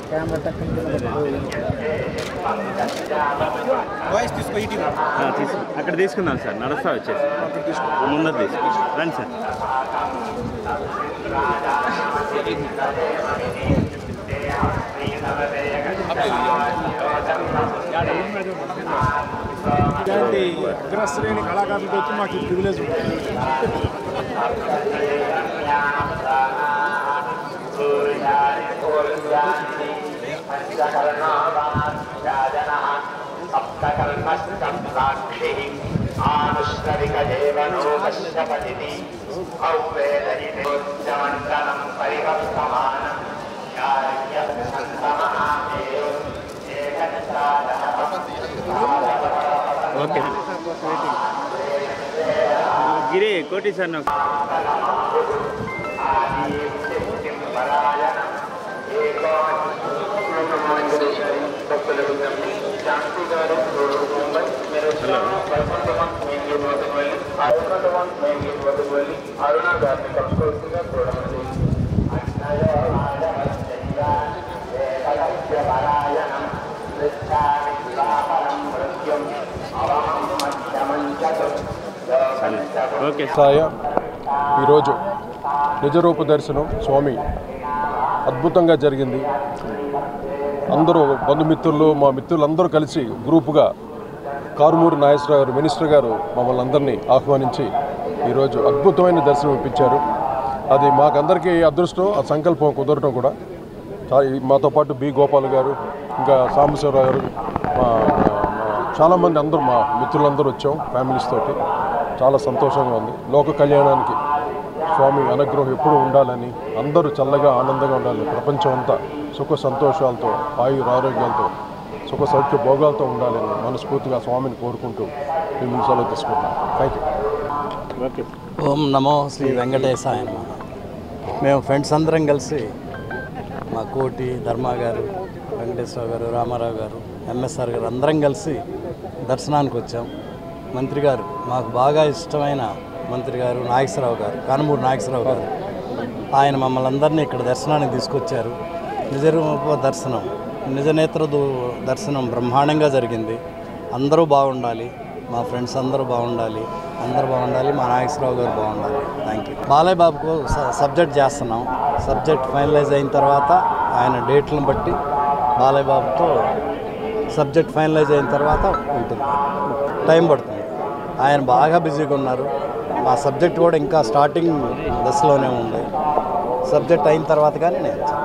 voice తీసుకో ఇటీ ఆ, తీసు అక్కడ తీసుకుందాం సార్ నడుస్తా వచ్చేసి ముందర తీసుకు రండి సార్ ఇలాంటి అగ్రశ్రేణి కళాకారులకు వచ్చి మాకు ఈ ప్రివిలేజ్ ఉంటుంది ఓకే గిరి కోటి సార్ నాకు ఓకే సార్ సాయ ఈరోజు నిజరూప దర్శనం స్వామి అద్భుతంగా జరిగింది అందరూ బంధుమిత్రులు మా మిత్రులందరూ కలిసి గ్రూపుగా కారుమూరి నాగేశ్వరరావు గారు మినిస్టర్ గారు మమ్మల్ని అందరినీ ఆహ్వానించి ఈరోజు అద్భుతమైన దర్శనం ఇప్పించారు అది మాకందరికీ అదృష్టం ఆ సంకల్పం కుదరటం కూడా చా- ఈ మాతో పాటు బి గోపాల్ గారు ఇంకా సాంబశివరావు గారు మా మా- చాలామంది అందరూ మా మిత్రులందరూ వచ్చాం ఫ్యామిలీస్ తోటి చాలా సంతోషంగా ఉంది లోక కళ్యాణానికి స్వామి అనుగ్రహం ఎప్పుడూ ఉండాలని అందరూ చల్లగా ఆనందంగా ఉండాలని ప్రపంచం అంతా సుఖ సంతోషాలతో ఆయుర ఆరోగ్యాలతో సుఖ సౌఖ్య భోగాలతో ఉండాలని మనస్ఫూర్తిగా స్వామిని కోరుకుంటూ మేము సెలవు తీసుకుంటున్నాం థ్యాంక్ యూ ఓకే ఓం నమో శ్రీ వెంకటేశాయ నమః మేము ఫ్రెండ్స్ అందరం కలిసి మా కోటి ధర్మ గారు వెంకటేశ్వర గారు రామారావు గారు ఎంఎస్ఆర్ గారు అందరం కలిసి దర్శనానికి వచ్చాం మంత్రి గారు మాకు బాగా ఇష్టమైన మంత్రి గారు నాగేశ్వరరావు గారు కానమూరు నాగేశ్వరరావు గారు ఆయన మమ్మల్ని అందరినీ ఇక్కడ దర్శనానికి తీసుకొచ్చారు నిజరూప దర్శనం నిజ నేత్ర దు- దర్శనం బ్రహ్మాండంగా జరిగింది అందరూ బాగుండాలి మా ఫ్రెండ్స్ అందరూ బాగుండాలి అందరూ బాగుండాలి మా నాగేశ్వరరావు గారు బాగుండాలి థ్యాంక్ యూ బాలయ్య బాబుకు స- సబ్జెక్ట్ చేస్తున్నాం సబ్జెక్ట్ ఫైనలైజ్ అయిన తర్వాత ఆయన డేట్లను బట్టి బాలయ్య బాబుతో సబ్జెక్ట్ ఫైనలైజ్ అయిన తర్వాత ఉంటుంది టైం పడుతుంది ఆయన బాగా బిజీగా ఉన్నారు మా సబ్జెక్ట్ కూడా ఇంకా స్టార్టింగ్ దశలోనే ఉంది సబ్జెక్ట్ అయిన తర్వాత కానీ నేను చెప్తాను